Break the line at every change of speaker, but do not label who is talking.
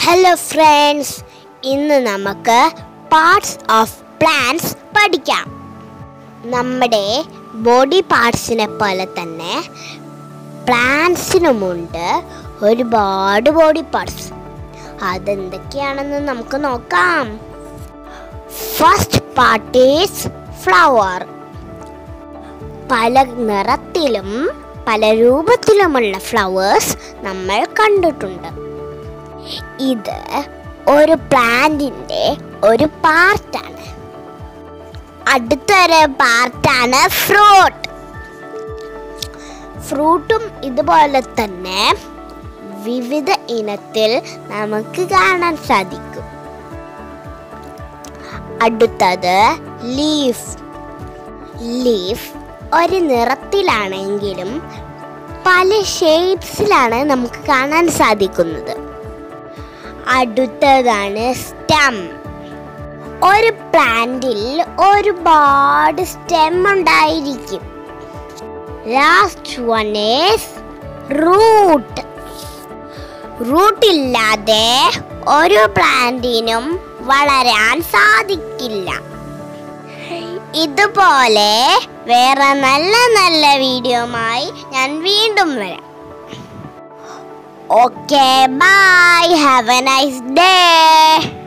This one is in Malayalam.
ഹലോ ഫ്രണ്ട്സ് ഇന്ന് നമുക്ക് പാർട്സ് ഓഫ് പ്ലാന്റ്സ് പഠിക്കാം നമ്മുടെ ബോഡി പാർട്സിനെ പോലെ തന്നെ പ്ലാന്റ്സിനുമുണ്ട് ഒരുപാട് ബോഡി പാർട്സ് അതെന്തൊക്കെയാണെന്ന് നമുക്ക് നോക്കാം ഫസ്റ്റ് പാർട്ട് ഈസ് ഫ്ലവർ പല നിറത്തിലും പല രൂപത്തിലുമുള്ള ഫ്ലവേഴ്സ് നമ്മൾ കണ്ടിട്ടുണ്ട് ഇത് ഒരു പ്ലാന്റിന്റെ ഒരു പാർട്ടാണ് അടുത്തൊരു പാർട്ടാണ് ഫ്രൂട്ട് ഫ്രൂട്ടും ഇതുപോലെ തന്നെ വിവിധ ഇനത്തിൽ നമുക്ക് കാണാൻ സാധിക്കും അടുത്തത് ലീഫ് ലീഫ് ഒരു നിറത്തിലാണെങ്കിലും പല ഷേപ്സിലാണ് നമുക്ക് കാണാൻ സാധിക്കുന്നത് അടുത്തതാണ് സ്റ്റം ഒരു പ്ലാന്റിൽ ഒരുപാട് സ്റ്റെം ഉണ്ടായിരിക്കും last one is root root ഇല്ലാതെ ഒരു പ്ലാന്റിനും വളരാൻ സാധിക്കില്ല ഇതുപോലെ വേറെ നല്ല നല്ല വീഡിയോമായി ഞാൻ വീണ്ടും വരാം okay bye have a nice day